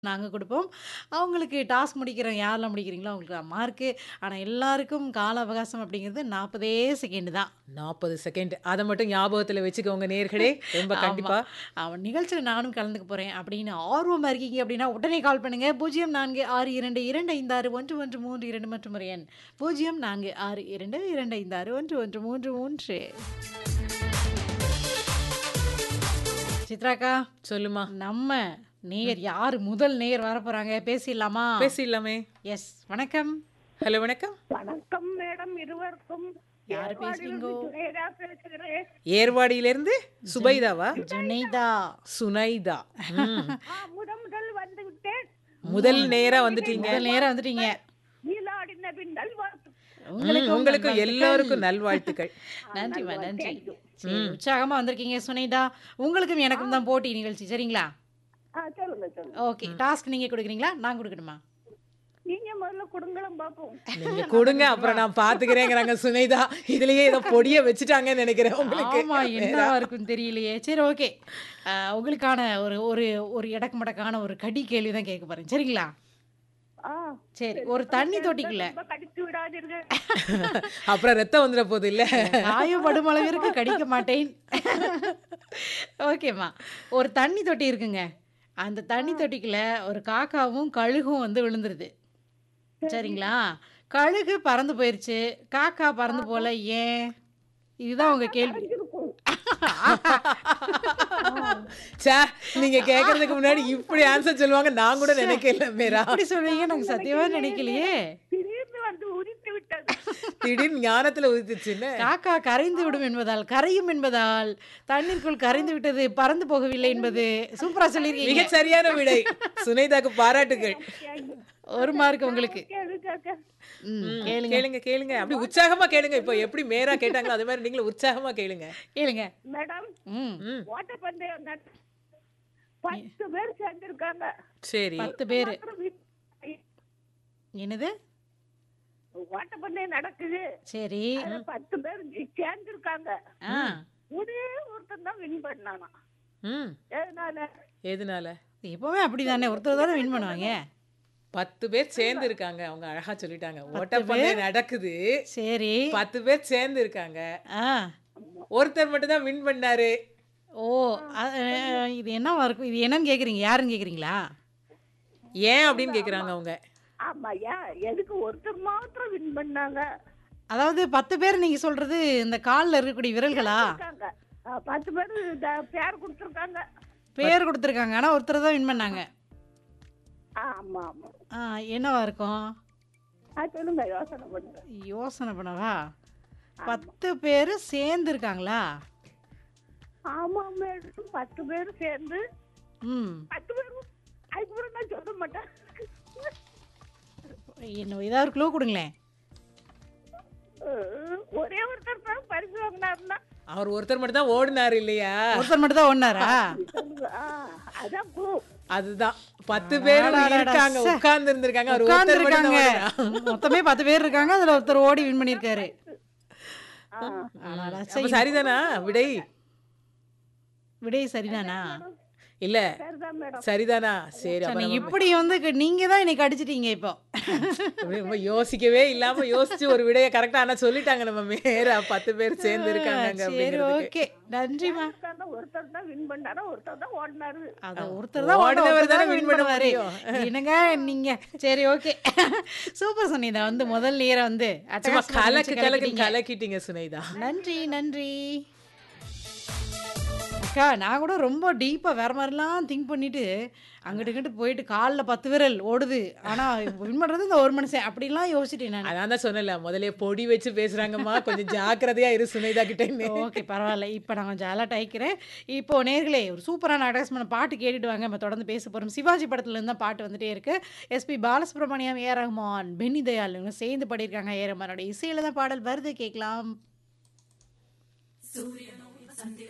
நாங்க குடுப்போம். அவங்களுக்கு டாஸ்க் முடிக்கிறவங்க யாரெல்லாம் முடிக்கிறீங்களோ அவங்களுக்கு மார்க்கு. ஆனா எல்லாருக்கும் கால அவகாசம் அப்படிங்கிறது 40 செகண்ட் தான். 40 செகண்ட். அத மட்டும் ஞாபகத்துல வச்சுக்கோங்க நேயர்களே. ரொம்ப ஆமா. கண்டிப்பா. அவன் நிகழ்ச்சியில நானும் கலந்துக்க போறேன் அப்படின்னு ஆர்வமா இருக்கீங்க அப்படின்னா, உடனே கால் பண்ணுங்க. 0462256113 மற்றும் ஒரு எண் 0462256113. சித்ராக்கா, சொல்லுமா. நம்ம நேயர் யாரு முதல் நேயர் வரப்போறாங்க? பேசிடலாமா? பேசிடலாமே. எஸ். வணக்கம். ஹலோ வணக்கம். வணக்கம் மேடம் இருவருக்கும் யாரு ஏர்வாடியிலிருந்து பேசுறீங்கோ? ஜுனைதா பேசுகிறேன் ஏர்வாடியிலிருந்து சுபைதாவா? ஜுனைதா. சுனைதா. ம். ஆ, முத முதல் வந்து விட்டேன் முதல் நேரா வந்துட்டீங்க. முதல் நேரம் வந்துட்டீங்க. ஈலாடின பின் நல்வாழ்த்து ம், உங்களுக்கும் உங்களுக்கும் நல்வாழ்த்துக்கள். எல்லாருக்கும் நல்வாழ்த்துக்கள். நன்றிம்மா நன்றி தேங்க்யூ சரி உற்சாகமா வந்திருக்கீங்க சுனைதா உங்களுக்கும் எனக்கும் தான் போட்டி நிகழ்ச்சி சரிங்களா ஆ சொல்லுங்க சொல்லுங்க ஓகே டாஸ்க் நீங்க கொடுக்குறீங்களா நான் கொடுக்கணுமா நீங்க முதல்ல கொடுங்களும் பாப்போம் நீங்க கொடுங்க அப்புறம் நான் பாத்துக்கிறேங்கிறாங்க சுனைதா. இதுலயே ஏதோ பொடிய வச்சுட்டாங்கன்னு நினைக்கிறேன் உங்களுக்கு. ஆமா என்னவா இருக்கும் தெரியலையே சரி ஓகே உங்களுக்கான ஒரு ஒரு ஒரு இடக்கு மடக்கான ஒரு கடி கேள்வி தான் கேட்க போறேன் சரிங்களா ஆ சரி ஒரு தண்ணி தொட்டிக்குள்ள ரொம்ப கடித்து விடாதீர்கள் அப்புறம் ரத்தம் வந்துட போகுது இல்ல காயப்படும் அளவிற்கு கடிக்க மாட்டேன் ஓகேம்மா ஒரு தண்ணி தொட்டி இருக்குங்க அந்த தண்ணி தொட்டிக்குள்ள ஒரு காக்காவும் கழுகும் வந்து விழுந்துருது சரிங்களா கழுகு பறந்து போயிருச்சு காக்கா பறந்து போல ஏன் இதுதான் உங்க கேள்வி இருக்கும் சே நீங்க கேக்குறதுக்கு முன்னாடி இப்படி ஆன்சர் சொல்லுவாங்க நான் கூட நினைக்கல மேரா அப்படி சொல்வீங்க நாங்க சத்தியமா நினைக்கலையே திடீர்னு வந்து உரித்து விட்டது திடீர்னு ஞானத்துல உதிச்சுன்னு காக்கா கரைந்து விடும் என்பதால் கரையும் என்பதால் தண்ணீருக்குள் கரைந்து விட்டது பறந்து போகவில்லை என்பது சூப்பரா சொல்லியிருக்கீங்க மிகச் சரியான விடை சுனைதாக்கு பாராட்டுகள் ஒரு மார்க் உங்களுக்கு கேளு கேட்க ம், ம், கேளுங்க கேளுங்க கேளுங்க அப்படி உற்சாகமா கேளுங்க இப்போ எப்படி மேரா கேட்டாங்களோ அதே மாதிரி நீங்களும் உற்சாகமா கேளுங்க கேளுங்க மேடம் ம் ம் ஓட்டப்பந்தயம் நட- பத்து பேர் சேர்ந்திருக்காங்க சரி பத்து பேரு அப்புறம் வி- என்னது ஓட்டப்பந்தயம் நடக்குது சரி அதுல பத்து பேர் சேர்ந்திருக்காங்க ஆ ஒரே ஒருத்தன் தான் வின் பண்ணானா ம் எதனால எதனால எப்பவுமே அப்படிதானே ஒருத்தர் தானே வின் பண்ணுவாங்க பத்து பேர் சேர்ந்து இருக்காங்க அவங்க அழகா சொல்லிட்டாங்க பத்து ஓட்டப்பந்தயம் நடக்குது சரி பத்து பேர் சேர்ந்து இருக்காங்க ஆ ஒருத்தர் மட்டும் தான் வின் பண்ணாரு ஓ அ- அ, இது என்னவா இருக்கும் இது என்னன்னு கேக்குறீங்க யாருன்னு கேக்குறீங்களா ஏன் அப்படின்னு கேக்குறாங்க அவங்க ஆமாயா எதுக்கு ஒருத்தர் மாத்திரம் வின் பண்ணாங்க அதாவது பத்து பேர் நீங்க சொல்றது இந்த கால்ல இருக்கக்கூடிய விரல்களா இருக்காங்க ஆ, பத்து பேர் த- பேர் கொடுத்துருக்காங்க பேர் கொடுத்துருக்காங்க ஆனா ஒருத்தர் தான் வின் பண்ணாங்க ஆமா ஆமா ஆ என்னவா இருக்கும் ஆ சொல்லுங்க யோசனை பண்ணுங்க யோசனை பண்ணவா பத்து பேர் சேர்ந்து இருக்காங்களா ஆமா மேடம் பத்து பேர் சேர்ந்து ம் பத்து பேர் அதுக்கப்புறம் நான் சொல்ல மாட்டேன் என்ன ஏதாவது ஒரு க்ளூ கொடுங்களேன் அஹ், ஒரே ஒருத்தர் தான் பரிசு வாங்கினாருன்னா அவர் ஒருத்தர் மட்டும் தான் ஓடினாரு இல்லையா ஒருத்தர் மட்டும் தான் ஒன்னாரா சொல்லுங்க ஆ, அதான் பூ அதுதான் பத்து பேர் அடாடாடா, இருக்காங்க சே. உட்கார்ந்து இருந்திருக்காங்க அவர் உட்கார்ந்து ஒருத்தர் மட்டும் இருக்காங்க தான் ஓடினாரு. மொத்தமே பத்து பேர் இருக்காங்க அதுல ஒருத்தர் ஓடி வின் பண்ணிருக்காரு ஆ, அடாடா, அப்ப சரி. சரிதானா விடை விடை சரிதானா இல்ல சரிதான் மேடம் சரிதானா சரி சரி, அப்ப நீங்க நம்ம இப்படி வந்து க- நீங்க தான் இன்னைக்கு அடிச்சிட்டீங்க இப்போ ரொம்ப யோசிக்கவே இல்லாம யோசிச்சு ஒரு விடைய கரெக்டா ஆனா சொல்லிட்டாங்க நம்ம மேரா பத்து பேர் சேர்ந்து இருக்காங்க சரி அப்படிங்கிறதுக்கு ஓகே நன்றிமா ஒருத்தர் தான் ஒருத்தர் தான் வின் பண்ணாரா ஒருத்தர் தான் ஓடினாரு அது ஒருத்தர் தான் ஓடினவர் ஓடினவர் தானே தான் win win பண்ண பண்ணுவாரு முடியும். என்னங்க நீங்க சரி ஓகே சூப்பர் சொன்னீங்க வந்து முதல் நேரம் வந்து சும்மா அட்டகாசமா கலக்கு இருந்துச்சு, கலக்கு கலக்கிட்டீங்க. கலக்கிட்டீங்க சுனைதா நன்றி நன்றி அக்கா நான் கூட ரொம்ப டீப்பாக வேற மாதிரிலாம் திங்க் பண்ணிட்டு அங்கிட்டு இங்கிட்டு போயிட்டு காலில் பத்து விரல் ஓடுது ஆனால் வின் பண்ணுறது இந்த ஒரு மனுஷன் அப்படிலாம் யோசிச்சிட்டேன் நான் அதான் தான் சொன்னல முதல்ல பொடி வச்சு பேசுறாங்கம்மா கொஞ்சம் ஜாக்கிரதையா இரு சுனைதா கிட்ட ஓகே பரவாயில்ல இப்போ நான் கொஞ்சம் அலர்ட் ஆகிக்கிறேன் இப்போ நேர்களே ஒரு சூப்பரான அட்வர்டைஸ்மெண்ட் பாட்டு கேட்டுட்டு வாங்க நம்ம தொடர்ந்து பேச போகிறோம் சிவாஜி படத்துலேருந்து தான் பாட்டு வந்துட்டே இருக்கு எஸ்பி பாலசுப்ரமணியம் ஏ ரஹ்மான் பென்னி தயாள் இவங்க சேர்ந்து பாடியிருக்காங்க ஏ ரஹ்மானோட இசையில தான் பாடல் வருது கேட்கலாம் சூரியனோ சந்திரனோ